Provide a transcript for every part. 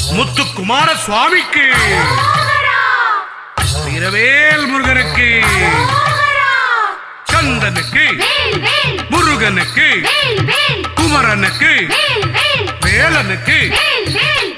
முத்துக்குமார சுவாமிக்கு வீரவேல் முருகனுக்கு கந்தனுக்கு வேல் வேல் முருகனுக்கு வேல் வேல் குமரனுக்கு வேல் வேல் வேலனுக்கு வேல் வேல்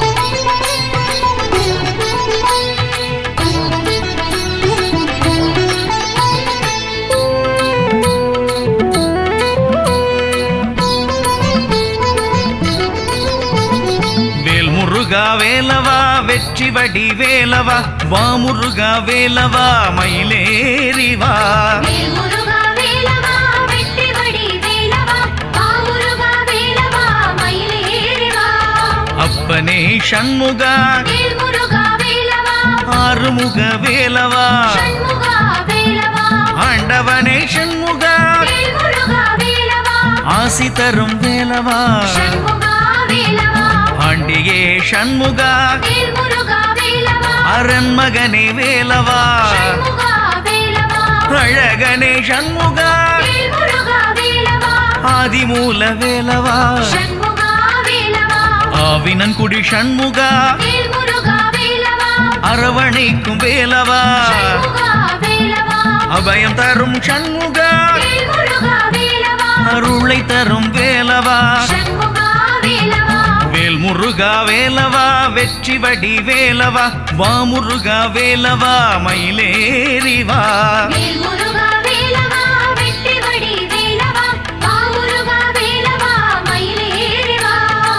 வேல் முருகா வேலவா வெற்றி வடி வேலவா வா முருகா வேலவா மயிலேறி வா வேல் முருகா வேலவா வெற்றி வடி வேலவா வா முருகா வேலவா மயிலேறி வா அப்பனே சண்முகா வேல் முருகா வேலவா ஆறுமுக வேலவா சண்முகா வேலவா ஆண்டவனே சண்முகா வேல் முருகா வேலவா ஆசி தரும் வேலவா சண்முகா வேலவா ஆண்டியே சண்முகா வேல் முருகா வேலவா அரண்மகனே வேலவா சண்முகா வேலவா அழகனே சண்முகா வேல் முருகா வேலவா ஆதிமூல வேலவா சண்முகா வேலவா ஆவினன்குடி சண்முகா வேல் முருகா வேலவா அரவணைக்கும் வேலவா சண்முகா வேலவா அபயம் தரும் சண்முகா வேல் முருகா வேலவா அருளை தரும் வேலவா சண்முகா வேலவா வேல் முருகா வேலவா வெற்றி வடி வேலவா வா முருகா வேலவா மயிலேறி வா வேல் முருகா வேலவா வெற்றி வடி வேலவா வா முருகா வேலவா மயிலேறி வா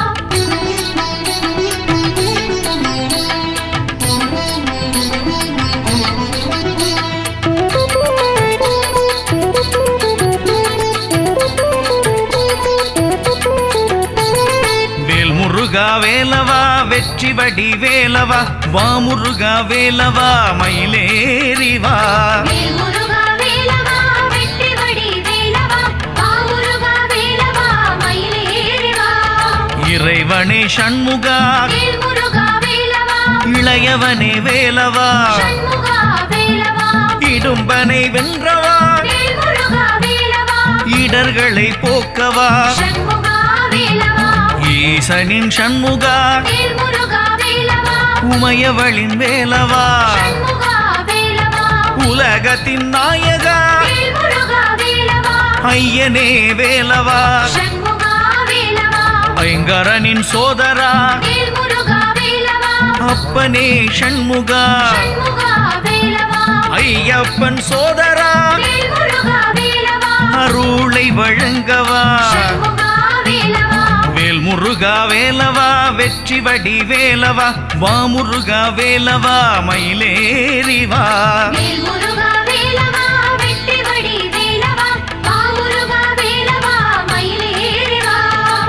வேல் முருகா வேலவா வெற்றி வடி வேலவா வா முருகா வேலவா மயிலேறி வா வேல் முருகா வேலவா வெற்றி வடி வேலவா வா முருகா வேலவா மயிலேறி வா இறைவனே சண்முகா வேல் முருகா வேலவா இளையவனே வேலவா சண்முகா வேலவா இடும்பனை வென்றவா வேல் முருகா வேலவா இடர்களை போக்கவா சண்முகா வேலவா ஈசனின் சண்முகா வேல் முருகா வேலவா உமையவளின் வேலவா சண்முகா வேலவா உலகத்தின் நாயகா வேல் முருகா வேலவா ஐயனே வேலவா சண்முகா வேலவா ஐங்கரனின் சோதரா வேல் முருகா வேலவா அப்பனே சண்முகா சண்முகா வேலவா ஐயப்பன் சோதரா வேல் முருகா வேலவா அருளை வழங்கவா சண்முகா வேலவா வேல் முருகா வேலவா வெற்றி வடி வேலவா வா முருகா வேலவா மயிலேறி வா வேல் முருகா வேலவா வெற்றி வடி வேலவா வா முருகா வேலவா மயிலேறி வா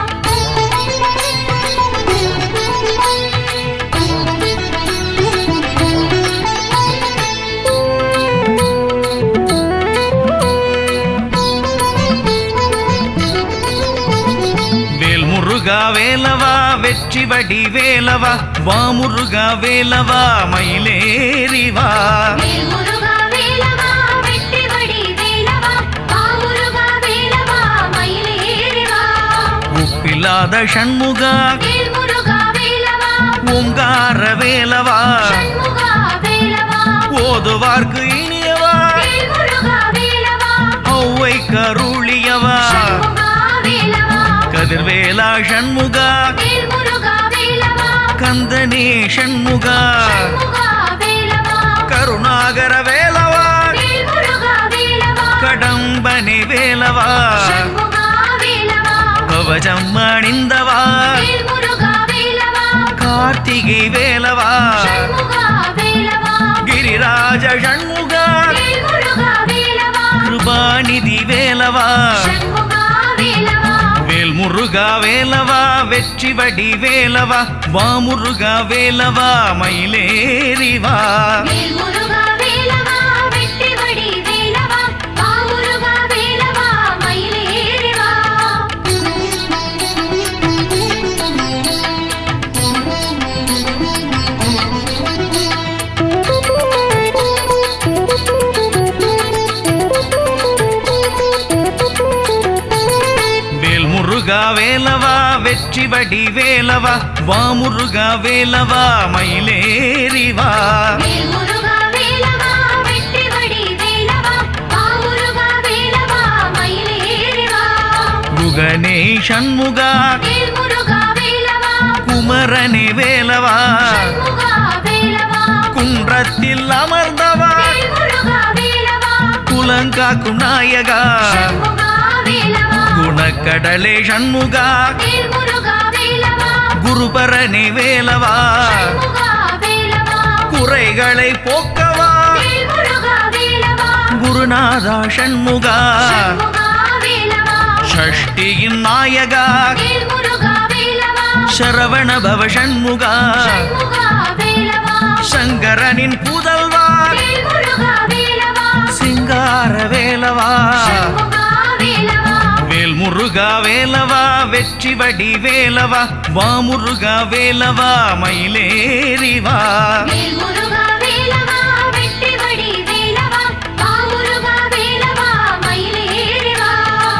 வேல் முருகா வேலவா வெற்றி வடி வேலவா வா முருகா வேலவா மயிலேறி வா வேல் முருகா வேலவா வெற்றி வடி வேலவா வா முருகா வேலவா மயிலேறி வா உப்பில்லாத சண்முகா வேல் முருகா வேலவா ஓங்கார வேலவா சண்முகா வேலவா ஓதுவார்க்கு இனியவா வேல் முருகா வேலவா ஔவை கருளியவா சண்முகா வேலவா கதிர்வேலா சண்முகா வேல் முருகா வேலவா கந்தனே சண்முகா சண்முகா வேலவா கருணாகர வேலவா வேல் முருகா வேலவா கடம்பனே வேலவா சண்முகா வேலவா கவசம் அணிந்தவா வேல் முருகா வேலவா கார்த்திகை வேலவா சண்முகா வேலவா கிரிராஜ சண்முகா வேல் முருகா வேலவா கிருபாநிதி வேலவா சண்முகா வேலவா வேல் முருகா வேலவா வெற்றி வடி வேலவா வா முருகா வேலவா மயிலேறி வா வேல் முருகா வேலவா வெற்றி வடி வேலவா வா முருகா வேலவா மயிலேறி வா வேல் முருகா வேலவா வெற்றி வெற்றி வடி வேலவா வாமுருகா வேலவா மயிலேறி வா வேல் முருகா வேலவா வெற்றி வடி வேலவா பாமுருகா வேலவா மயிலேறி வா குகனே சண்முகா வேல் முருகா வேலவா குமரனே வேலவா சண்முகா வேலவா குன்றத்தில் அமர்ந்தவா வேல் முருகா வேலவா குலங்காக்கும் நாயகா சண்முகா வேலவா குணக்கடலே சண்முகா வேல் முருகா வேலவா குருபரனே வேலவா சண்முகா வேலவா குறைகளை போக்கவா வேல் முருகா வேலவா குருநாதா சண்முகா சண்முகா வேலவா ஷஷ்டியின் நாயகா வேல் முருகா வேலவா சரவண பவ சண்முகா சண்முகா வேலவா சங்கரனின் புதல்வா வேல் முருகா வேலவா சிங்கார வேலவா சண்முகா வேலவா வேல் முருகா வேலவா வெற்றி வடி வேலவா வாமுருகா வேலவா மயிலேறி வா வேல் முருகா வேலவா வெற்றி வடி வேலவா பாமுருகா வேலவா மயிலேறி வா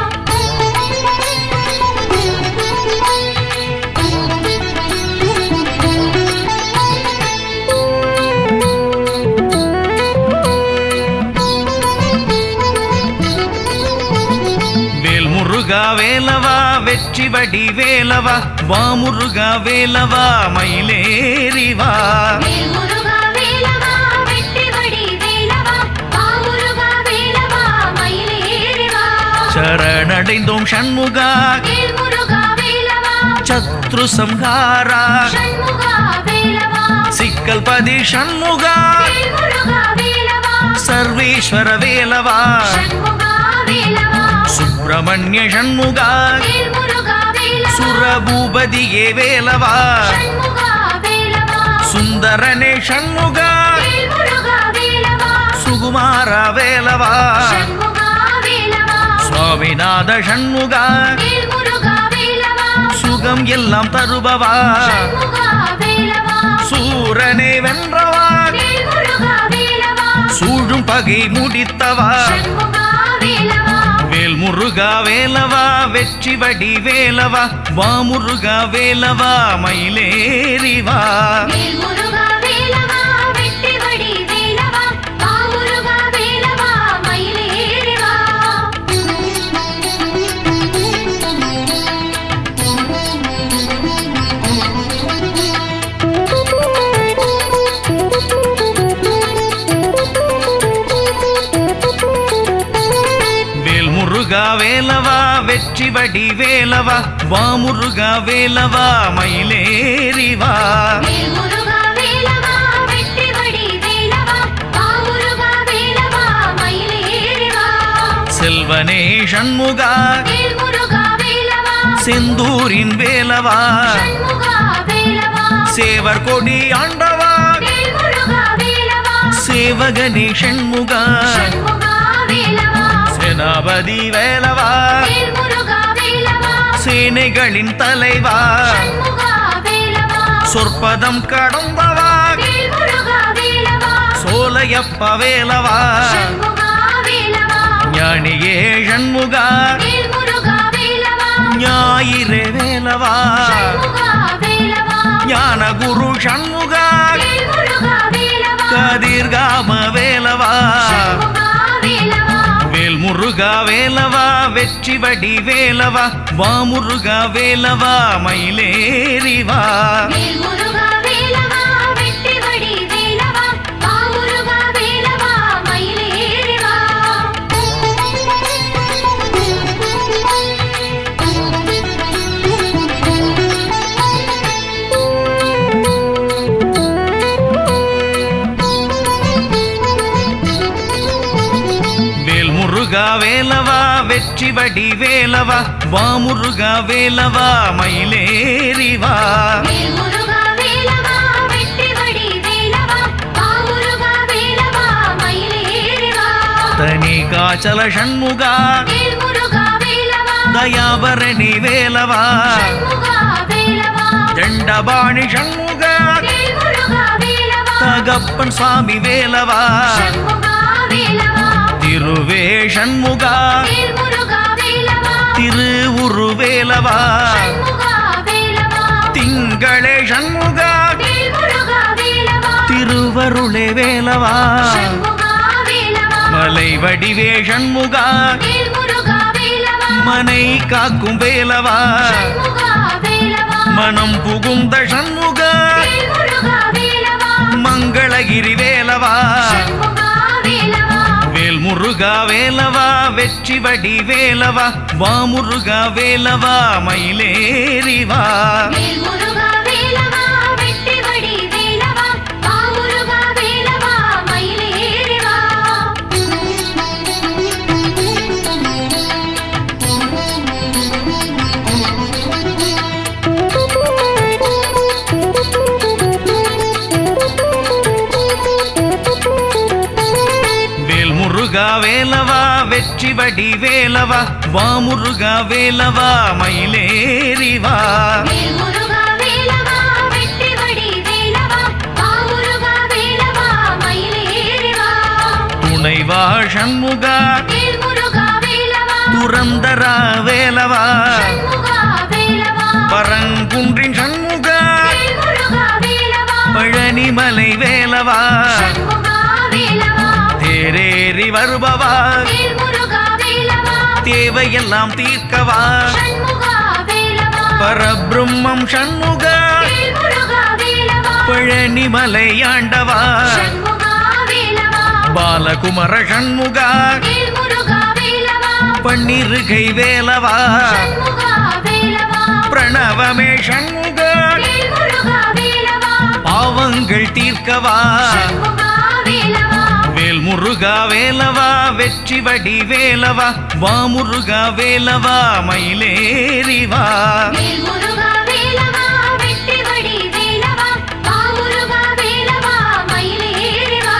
வேல் முருகா வேலவா வெற்றி வடி வேலவா வாமுருகா வேலவா மயிலேறி வா வேல் முருகா வேலவா வெற்றி வடி வேலவா பாமுருகா வேலவா மயிலேறி வா சரணடைந்தோம் சண்முகா வேல் முருகா வேலவா சத்ரு சம்ஹாரா சண்முகா வேலவா சிக்கல் பதி சண்முகா வேல் முருகா வேலவா சர்வேஸ்வர வேலவா சண்முகா வேலவா சுப்பிரமணிய சண்முகா வேல் முருகா வேலவா சுரபூபதியே வேலவா சண்முகா வேலவா சுந்தரனே சண்முகா வேல் முருகா வேலவா சுகுமார வேலவா சண்முகா வேலவா சுவாமிநாத சண்முகா வேல் முருகா வேலவா சுகம் எல்லாம் தருபவா சண்முகா வேலவா சூரனே வென்றவா வேல் முருகா வேலவா சூழும் பகை முடித்தவா சண்முகா வேலவா வேல் முருகா வேலவா வெற்றி வடி வேலவா வாமுருகா வேலவா மயிலேறி வா வேல் முருகா வேலவா வெற்றி வடி வேலவா பாமுருகா வேலவா மயிலேறி வா வேல் முருகா வேலவா வெற்றி வடி வேலவா வாமுருகா வேலவா மயிலேறி வா வேல் முருகா வேலவா வெற்றி வடி வேலவா பாமுருகா வேலவா மயிலேறி வா செல்வனே சண்முகா வேல் முருகா வேலவா செந்தூரின் வேலவா சண்முகா வேலவா சேவர் கொடி ஆண்டவா வேல் முருகா வேலவா சேவகனே சண்முகா சண்முகா வேலவா சேனாபதி வேலவா வேல் முருகா வேலவா சேனைகளின் தலைவா சண்முகா வேலவா சொற்பதம் கடந்தவா வேல் முருகா வேலவா சோலையப்ப வேலவா சண்முகா வேலவா ஞானியே சண்முகா வேல் முருகா வேலவா ஞாயிறே வேலவா சண்முகா வேலவா ஞான குரு சண்முகா வேல் முருகா வேலவா கதிர்காம வேலவா சண்முகா வேலவா வேல் முருகா வேலவா வெற்றி வடி வேலவா வாமுருகா வேலவா மயிலேறி வா வேல் முருகா வேலவா வெற்றி வடி வேலவா பாமுருகா வேலவா மயிலேறி வா வேல் முருகா வேலவா வெற்றி வடி வேலவா வாமுருகா வேலவா மயிலேறி வா வேல் முருகா வேலவா வெற்றி வடி வேலவா பாமுருகா வேலவா மயிலேறி வா தனி காச்சல சண்முகா வேல் முருகா வேலவா தயாபரணி வேலவா சண்முகா வேலவா தண்டபாணி சண்முகா வேல் முருகா வேலவா தகப்பன் சுவாமி வேலவா சண்முகா வேலவா திருவே சண்முகா வேல் முருகா வேலவா திருவுரு வேலவா சண்முகா வேலவா திங்களே சண்முகா வேல் முருகா வேலவா திருவருளே வேலவா சண்முகா வேலவா மலை வடிவே சண்முகா வேல் முருகா வேலவா மனை காக்கும் வேலவா சண்முகா வேலவா மனம் புகுந்த சண்முகா வேல் முருகா வேலவா மங்களகிரி வேலவா சண்முகா வேலவா வேல் முருகா வேலவா வெற்றி வடி வேலவா வா முருகா வேலவா மயிலேறி வா வேல் முருகா வேலவா வெற்றி வடி வேலவா வா முருகா வேலவா மயிலேறி வா வேல் முருகா வேலவா வெற்றி வடி வேலவா வா முருகா வேலவா மயிலேறி வா வேல் முருகா வேலவா வெற்றி வடி வேலவா வா முருகா வேலவா மயிலேறி வா துணைவா சண்முகா வேல் முருகா வேலவா துரந்தரா வேலவா சண்முகா வேலவா பரங்குன்றின் சண்முகா வேல் முருகா வேலவா பழனிமலை வேலவா சண்முகா வேலவா தேரேறி வருபவா வேல் முருகா வேலவா தேவையெல்லாம் தீர்க்கவா சண்முகா வேலவா பரபிரம்மம் சண்முகா வேல் முருகா வேலவா பழனிமலை ஆண்டவா சண்முகா வேலவா பாலகுமர சண்முகா வேல் முருகா வேலவா பன்னிருகை வேலவா சண்முகா வேலவா பிரணவமே சண்முகா வேல் முருகா வேலவா பாவங்கள் தீர்க்கவா சண்முகா வேலவா வேல் முருகா வேலவா வெற்றி வடி வேலவா வா முருகா வேலவா மயிலேறி வா வேல் முருகா வேலவா வெற்றி வடி வேலவா வா முருகா வேலவா மயிலேறி வா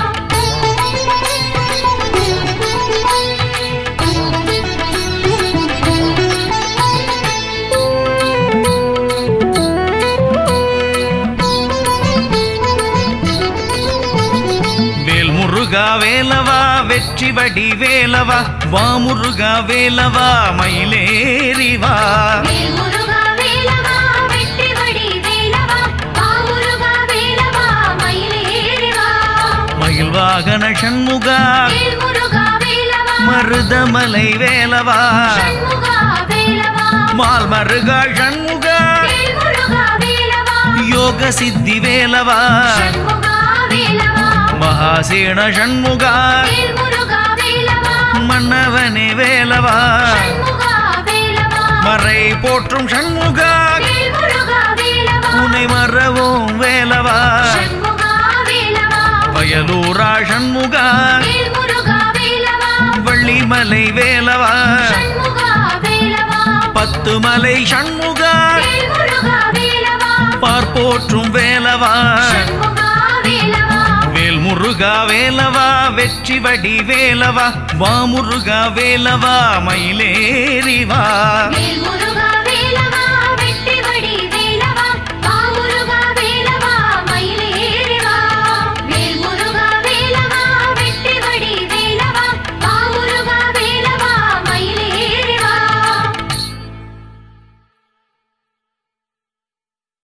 வேல் முருகா வேலவா வெற்றி வடி வேலவா வா முருகா வேலவா மயிலேறி வா வேல் முருகா வேலவா வெற்றி வடி வேலவா வா முருகா வேலவா மயிலேறி வா மயில் வாகன சண்முகா வேல் முருகா வேலவா மருதமலை வேலவா சண்முகா வேலவா மால் மருகா சண்முகா வேல் முருகா வேலவா யோக சித்தி வேலவா சண்முகா வேலவா மகாசேன சண்முகா வேல் முருகா வேலவா மன்னவனே வேலவா சண்முகா வேலவா மறை போற்றும் சண்முகா வேல் முருகா வேலவா உனை மறவோம் வேலவா சண்முகா வேலவா வயலூரா சண்முகா வேல் முருகா வேலவா வள்ளிமலை வேலவா சண்முகா வேலவா பத்து மலை சண்முகா வேல் முருகா வேலவா பார்ப்போற்றும் வேலவா சண்முகா வேலவா வேல் முருகா வேலவா வெற்றி வடி வேலவா வா முருகா வேலவா மயிலேறி வா வேல் முருகா